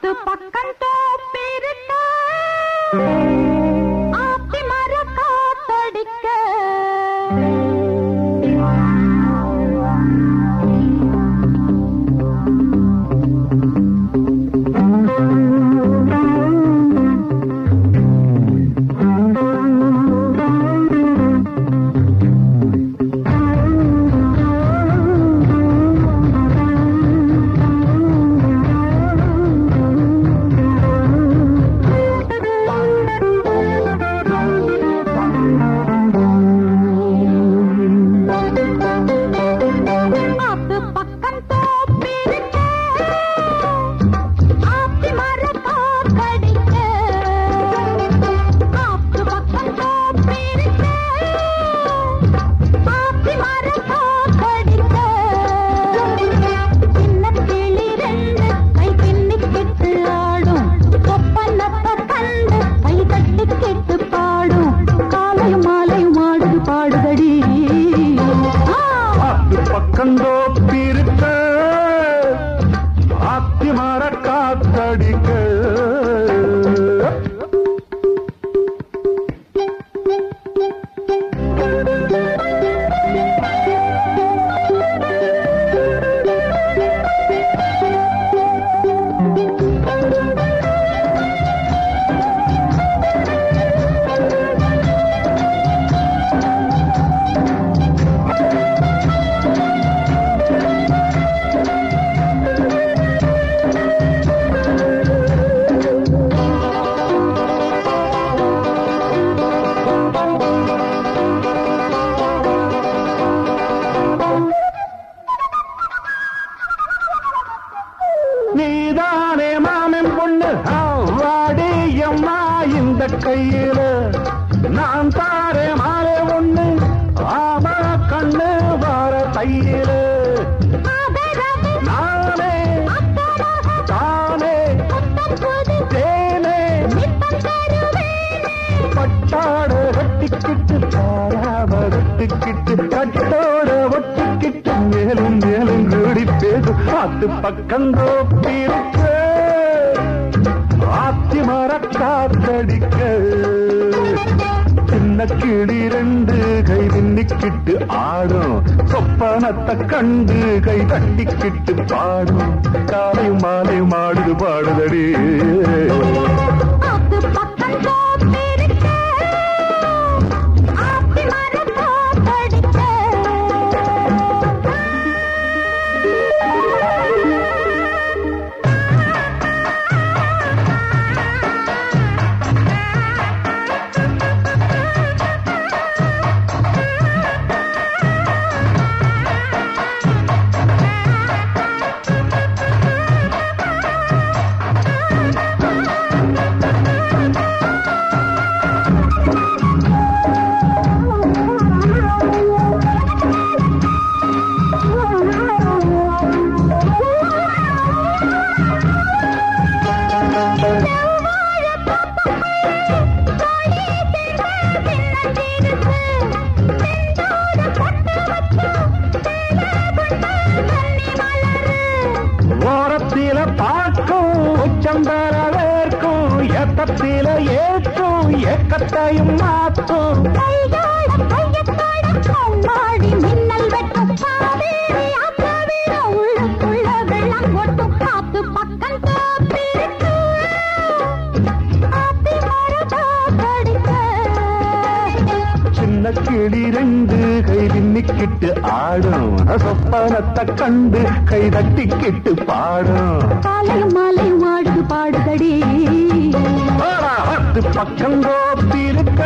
ஆத்து பக்கம் தோப்பிருக்க ஆத்தி மர காத்தடிக்க ஆத்து பக்கம் தோப்பிருக்க ஆத்தி மர காத்தடிக்க ஆத்து பக்கம் தோப்பிருக்க ஆத்தி மர காத்தடிக்க சின்ன கிளி ரெண்டு கை பின்னிக்கிட்டு ஆடும் ஒப்பந்தத்தை கண்டு கை தட்டி கேட்டு பாடும் காலையும் மாலையும் ஆடுது பாடுதடி ஆ ஆத்து பக்கந்தோப்பிருக்க ஆத்தி மர காத்தடிக்க நீதானே மாமன் பொண்ணு வாடி அம்மா இந்த கையில நான் தாரே மாலே ஒண்ணு ஆமா கண்ணு வார தையில நானே தானே தேனே பட்டாட கட்டிக்கிட்டு பாராம கட்டிக்கிட்டு கட்டோட ஒட்டிக்கிட்டு மேலும் மேலும் கூடி பேசும் ஆத்து பக்கந்தோ பிரிக்க ஆத்தி மர காத்தடிக்க சின்ன கிளி ரெண்டு கை நின்னிக்கிட்டு ஆடும் சொப்பனத்தை கண்டு கை தட்டிக்கிட்டு பாடும் காலையும் மாலையும் ஆடுது பாடுதடி ஆத்து பக்கம் தோப்பிருக்க ஆத்தி மர காத்தடிக்க ஓரத்தில பார்க்கும் உச்சந்தர வேர்க்கும் ஏத்தத்தில ஏற்றும் ஏக்கத்தையும் மாற்றும் மாடி மின்னல் வெட்டும் காவேரி ஆத்தாவிட உள்ளுக்குள்ள வெள்ளம் கொட்டும் காத்து பக்கம் தோப்பிருக்கு ஆத்தி மர காத்தடிக்க சின்ன கிளி ரெண்டு கை நின்னிக்கிட்டு ஆடும் சொப்பனத்தை கண்டு கை தட்டிக்கிட்டு பாடும் காலையும் மாலையும் ஆடுது பாடுதடி ஆத்து பக்கம் கோப்பிருக்க